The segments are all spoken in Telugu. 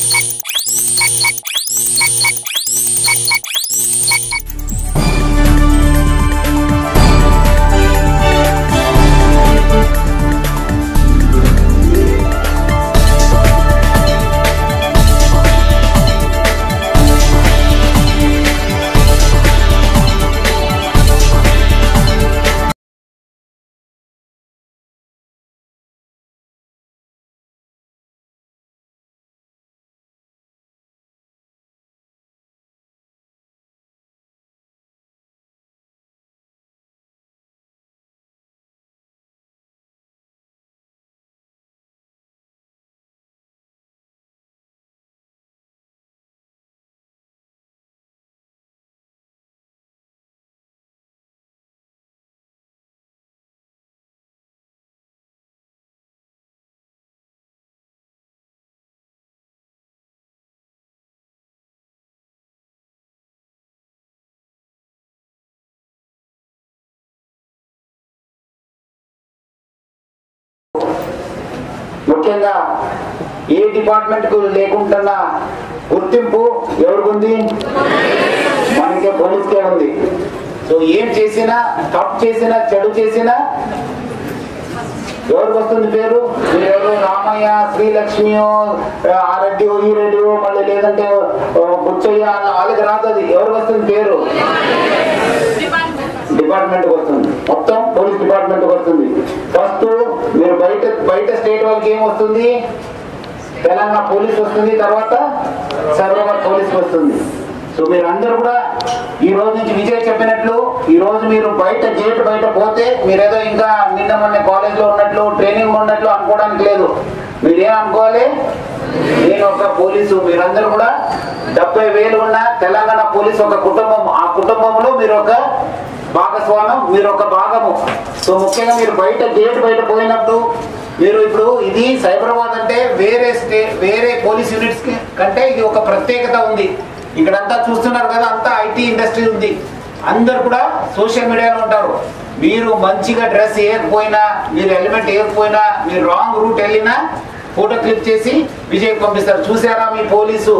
ముఖ్యంగా ఏ డిపార్ట్మెంట్ కు లేకుండా గుర్తింపు ఎవరికుంది మనకే పోలీస్కే ఉంది సో ఏం చేసినా తప్పు చేసినా చెడు చేసినా ఎవరికి వస్తుంది పేరు మీరు ఎవరు రామయ్య శ్రీలక్ష్మియో ఆ రెడ్డి ఈ రెడ్డి మళ్ళీ లేదంటే ఓ బుచ్చయ్య అన్న వాళ్ళకి రాదు అది ఎవరికి వస్తుంది పేరు డిపార్ట్మెంట్ వస్తుంది మొత్తం పోలీస్ డిపార్ట్మెంట్ వస్తుంది ఫస్ట్ మీరు బయట బయట స్టేట్ వాళ్ళకి ఏం వస్తుంది తెలంగాణ పోలీస్ వస్తుంది తర్వాత సర్వర్ పోలీస్ వస్తుంది సో మీరు అందరూ కూడా ఈ రోజు నుంచి విజయ్ చెప్పినట్లు ఈ రోజు మీరు బయట గేట్ బయట పోతే మీరేదో ఇంకా నిన్న మొన్న కాలేజ్ లో ఉన్నట్లు ట్రైనింగ్ ఉన్నట్లు అనుకోవడానికి లేదు మీరేం అనుకోవాలి నేను ఒక పోలీసు మీరందరూ కూడా డెబ్బై వేలు ఉన్న తెలంగాణ పోలీస్ ఒక కుటుంబం ఆ కుటుంబంలో మీరు ఒక భాగస్వామ్యం మీరు ఒక భాగము సో ముఖ్యంగా మీరు బయట గేట్ బయట పోయినప్పుడు మీరు ఇప్పుడు ఇది సైబరాబాద్ అంటే వేరే స్టే వేరే పోలీస్ యూనిట్స్ కి కంటే ఇది ఒక ప్రత్యేకత ఉంది ఇక్కడంతా చూస్తున్నారు కదా అంతా ఐటీ ఇండస్ట్రీ ఉంది అందరు కూడా సోషల్ మీడియాలో ఉంటారు మీరు మంచిగా డ్రెస్ వేయకపోయినా మీరు హెల్మెట్ వేయకపోయినా మీరు రాంగ్ రూట్ వెళ్ళినా ఫోటో క్లిక్ చేసి విజయ్ పంపిస్తారు చూసారా మీ పోలీసు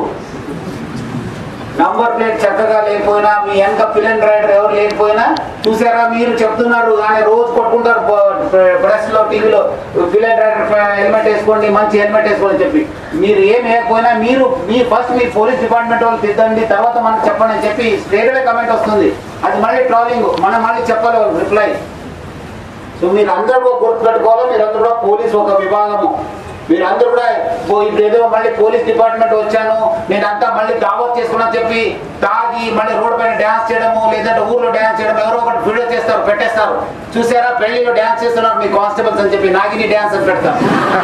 నంబర్ ప్లేట్ చక్కగా లేకపోయినా మీ వెనక పిల్లన్ రైడర్ ఎవరు లేకపోయినా చూసారా మీరు చెప్తున్నారు కానీ రోజు కొట్టుకుంటారు ప్రెస్ లో టీవీలో పిల్లన్ రైడర్ హెల్మెట్ వేసుకోండి మంచి హెల్మెట్ వేసుకోండి చెప్పి మీరు ఏం వేయకపోయినా మీరు మీ ఫస్ట్ మీ పోలీస్ డిపార్ట్మెంట్ వాళ్ళు తిద్దండి తర్వాత మనకు చెప్పండి అని చెప్పి స్ట్రేట్ కమెంట్ వస్తుంది అది మళ్ళీ ట్రాలింగ్ మనం మళ్ళీ చెప్పాలి రిప్లై సో మీరు అందరూ కూడా గుర్తుపెట్టుకోవాలి మీరందరూ కూడా పోలీస్ ఒక విభాగము మీరందరూ కూడా ఓ ఇప్పుడు ఏదో మళ్ళీ పోలీస్ డిపార్ట్మెంట్ వచ్చాను నేను అంతా మళ్ళీ దావత్ చేసుకున్నా చెప్పి తాగి మళ్ళీ రోడ్ పైన డ్యాన్స్ చేయడము లేదంటే ఊర్లో డ్యాన్స్ చేయడం ఎవరో ఒకటి వీడియో చేస్తారు పెట్టేస్తారు చూసారా పెళ్లిలో డ్యాన్స్ చేస్తున్నారు మీ కానిస్టేబుల్స్ అని చెప్పి నాగిని డ్యాన్స్ అని పెడతారు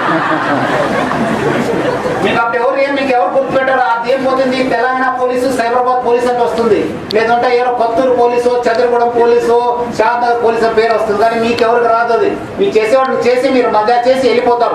మీకు అప్పుడు ఎవరు ఏం మీకు ఎవరు గుర్తుపెట్టారు అది ఏం పోతుంది తెలంగాణ పోలీసు సైబరాబాద్ పోలీస్ అంటే వస్తుంది లేదంటే ఎవరో Kothur police Chandragudem police Shadnagar police అని పేరు వస్తుంది కానీ మీకు ఎవరికి రాదు అది మీరు చేసేవాడిని చేసి మీరు మజా చేసి వెళ్ళిపోతారు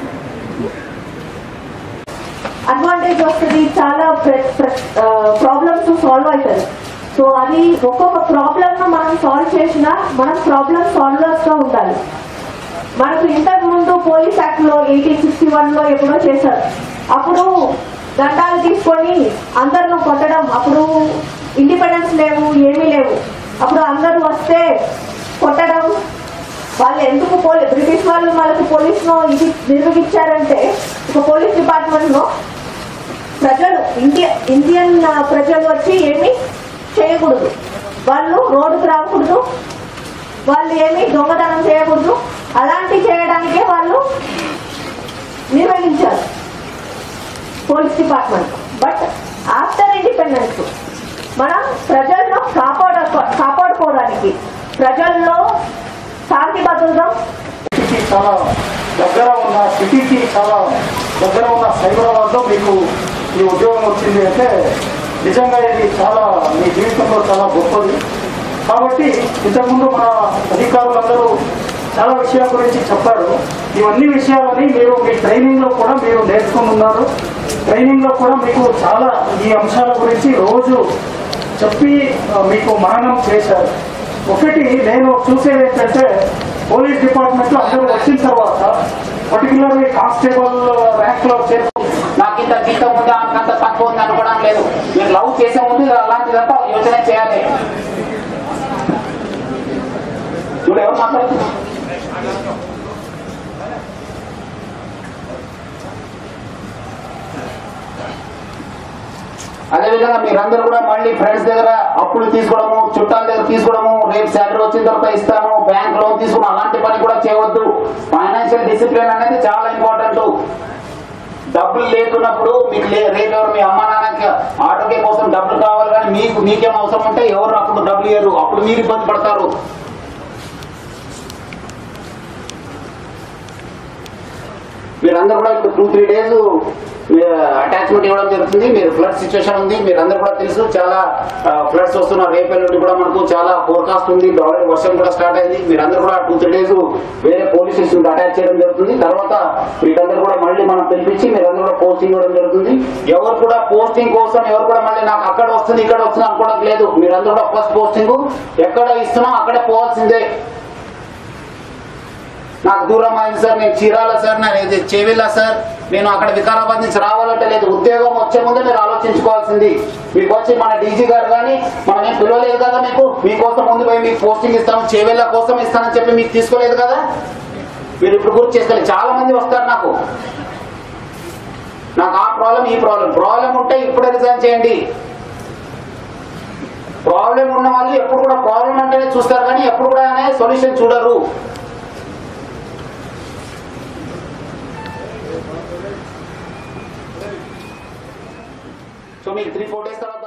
అడ్వాంటేజ్ వస్తుంది చాలా ప్రాబ్లమ్స్ సాల్వ్ అవుతుంది సో అది ఒక్కొక్క ప్రాబ్లమ్ ను మనం సాల్వ్ చేసినా మనం ప్రాబ్లమ్ సాల్వర్స్ గా ఉండాలి మనకు ఇంతకు ముందు పోలీస్ యాక్ట్ లో ఎయిటీన్ సిక్స్టీ వన్ లో ఎప్పుడో చేశారు అప్పుడు దండాలు తీసుకొని అందరిని కొట్టడం అప్పుడు ఇండిపెండెన్స్ లేవు ఏమీ లేవు అప్పుడు అందరూ వస్తే కొట్టడం వాళ్ళు ఎందుకు పోలీ బ్రిటిష్ వాళ్ళు మనకు పోలీస్ ను ఇది నిర్వహించారంటే ఒక పోలీస్ డిపార్ట్మెంట్ లో ప్రజలు ఇండియా ఇండియన్ ఆ, ప్రజలు వచ్చి ఏమి చేయకూడదు వాళ్ళు రోడ్డుకు రాకూడదు వాళ్ళు ఏమి దొంగతనం చేయకూడదు అలాంటి చేయడానికే వాళ్ళు నిర్వహించారు police department but after independence మనం ప్రజలను కాపాడ కాపాడుకోవడానికి ప్రజల్లో శాంతి భద్రత సిటీకి చాలా దగ్గర ఉన్న సిటీకి చాలా దగ్గర ఉన్న సైబరాబాద్లో మీకు ఈ ఉద్యోగం వచ్చింది అంటే నిజంగా ఇది చాలా మీ జీవితంలో చాలా గొప్పది కాబట్టి ఇంతకుముందు మన అధికారులందరూ చాలా విషయాల గురించి చెప్పారు ఇవన్నీ విషయాలని మీరు మీ ట్రైనింగ్లో కూడా మీరు నేర్చుకుని ఉన్నారు ట్రైనింగ్లో కూడా మీకు చాలా ఈ అంశాల గురించి రోజు చెప్పి ఆ, మీకు మననం చేశారు ఒకటి నేను చూసేది ఏంటంటే పోలీస్ డిపార్ట్మెంట్లో అందరూ వచ్చిన తర్వాత పర్టికులర్లీ కానిస్టేబుల్ ర్యాంక్ లో చేరు నాకు ఇంత జీతం ఉంది ఆమెకంత తక్కువ ఉంది అనుకోవడం లేదు మీరు లవ్ చేసే ముందు అలాంటిదంతా యోచన చేయాలి చూడు ఎవరు మాట్లాడుతున్నారు అదేవిధంగా మీరందరూ కూడా మళ్ళీ ఫ్రెండ్స్ దగ్గర అప్పులు తీసుకోవడము చుట్టాల దగ్గర తీసుకోవడము రేపు శాలరీ వచ్చిన తర్వాత ఇస్తాను బ్యాంక్ లోన్ తీసుకోవడం అలాంటి పని కూడా చేయవద్దు ఫైనాన్షియల్ డిసిప్లిన్ అనేది చాలా ఇంపార్టెంట్ డబ్బులు లేకున్నప్పుడు మీకు లే- రేపు ఎవరు మీ అమ్మ నాన్నకి ఆరోగ్యం కోసం డబ్బులు కావాలి కానీ మీకు మీకేం అవసరం ఉంటే ఎవరు అప్పుడు డబ్బులు ఇవ్వరు అప్పుడు మీరు ఇబ్బంది పడతారు మీరందరూ కూడా ఇప్పుడు టూ త్రీ డేస్ అటాచ్మెంట్ ఇవ్వడం జరుగుతుంది మీరు ఫ్లడ్ సిచ్యువేషన్ ఉంది మీరందరూ కూడా తెలుసు చాలా ఫ్లడ్స్ వస్తున్న రేపటి నుండి కూడా మనకు చాలా ఫోర్కాస్ట్ ఉంది ఆల్రెడీ వర్షం కూడా స్టార్ట్ అయింది మీరందరూ కూడా టూ త్రీ డేస్ వేరే పోలీస్ స్టేషన్ అటాచ్ చేయడం జరుగుతుంది తర్వాత వీటందరూ కూడా మళ్ళీ మనం పిలిపించి మీరందరూ కూడా పోస్టింగ్ ఇవ్వడం జరుగుతుంది ఎవరు కూడా పోస్టింగ్ కోసం ఎవరు కూడా మళ్ళీ నాకు అక్కడ వస్తుంది ఇక్కడ వస్తుంది అనుకోవడం లేదు మీరందరూ కూడా ఫస్ట్ పోస్టింగ్ ఎక్కడ ఇస్తున్నాం అక్కడ పోవాల్సిందే నాకు దూరం అయింది సార్ నేను చీరాల సార్ నేను ఇది చేవిల్లా సార్ నేను అక్కడ వికారాబాద్ నుంచి రావాలంటే లేదు ఉద్యోగం వచ్చే ముందే మీరు ఆలోచించుకోవాల్సింది మీకు వచ్చి మన డీజీ గారు కానీ మనం ఏం పిలవలేదు కదా మీకు మీకోసం ముందు పోయి మీకు పోస్టింగ్ ఇస్తాము చేవెళ్ళ కోసం ఇస్తానని చెప్పి మీకు తీసుకోలేదు కదా మీరు ఇప్పుడు గుర్తు చేసుకోలేదు చాలా మంది వస్తారు నాకు నాకు ఆ ప్రాబ్లం ఈ ప్రాబ్లం ప్రాబ్లం ఉంటే ఇప్పుడే రిజైన్ చేయండి ప్రాబ్లం ఉన్న వాళ్ళు ఎప్పుడు కూడా ప్రాబ్లం అంటేనే చూస్తారు కానీ ఎప్పుడు కూడా సొల్యూషన్ చూడరు సో మీకు త్రీ ఫోర్ డేస్ తర్వాత